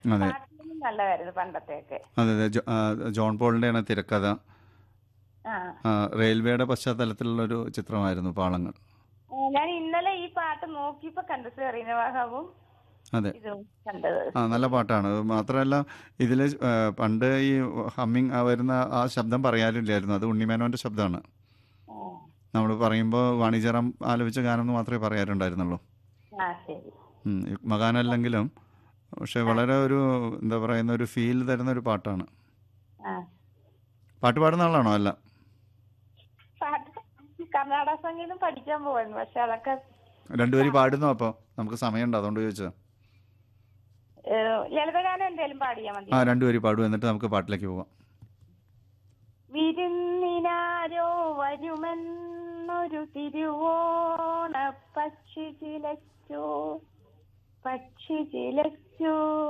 അതെ പാട്ടും നല്ലതായിരുന്നു പണ്ടത്തെയൊക്കെ അതെ അതെ ജോ- ആ, ജോൺ പോളിൻ്റെയാണ് തിരക്കഥ ആ ആ, റെയിൽവേയുടെ പശ്ചാത്തലത്തിലുള്ളൊരു ചിത്രമായിരുന്നു പാളങ്ങൾ ആ, ഞാൻ ഇന്നലെ ഈ പാട്ട് നോക്കിയപ്പോ കണ്ടു സെറീന വാഹാവും അതെ ഇതും കണ്ടത് ആ നല്ല പാട്ടാണ് അത് മാത്രമല്ല ഇതിൽ പണ്ട് ഈ ഹമ്മിങ് വരുന്ന ആ ശബ്ദം പറയാറില്ലായിരുന്നു അത് ഉണ്ണിമേനോൻ്റെ ശബ്ദമാണ് ആ. നമ്മൾ പറയുമ്പോൾ വാണിജ്യറാം ആലപിച്ച ഗാനം എന്ന് മാത്രമേ പറയാറുണ്ടായിരുന്നുള്ളൂ ആ ശരി ഉം, ഈ മകാനല്ലെങ്കിലും പക്ഷെ വളരെ ഒരു എന്താ പറയുന്ന ഒരു ഫീൽ തരുന്ന ഒരു പാട്ടാണ് ആ പാട്ട് പാടുന്ന ആളാണോ അല്ല പാട്ട് കർണാടക സംഗീതം പഠിക്കാൻ പോവായിരുന്നു പക്ഷെ അതൊക്കെ രണ്ടുപേരും പാടുന്നു അപ്പോൾ നമുക്ക് സമയമുണ്ട് അതുകൊണ്ട് ചോദിച്ചത് ഏ, ലളിതഗാനം എന്തേലും പാടിയാ മതി ആ രണ്ടുപേരും പാടും എന്നിട്ട് നമുക്ക് പാട്ടിലേക്ക് പോവാം വിരുന്നിനാരോ വരുമെന്നൊരു തിരുവോണ പക്ഷി ചിലച്ചു പക്ഷി ചിലച്ചു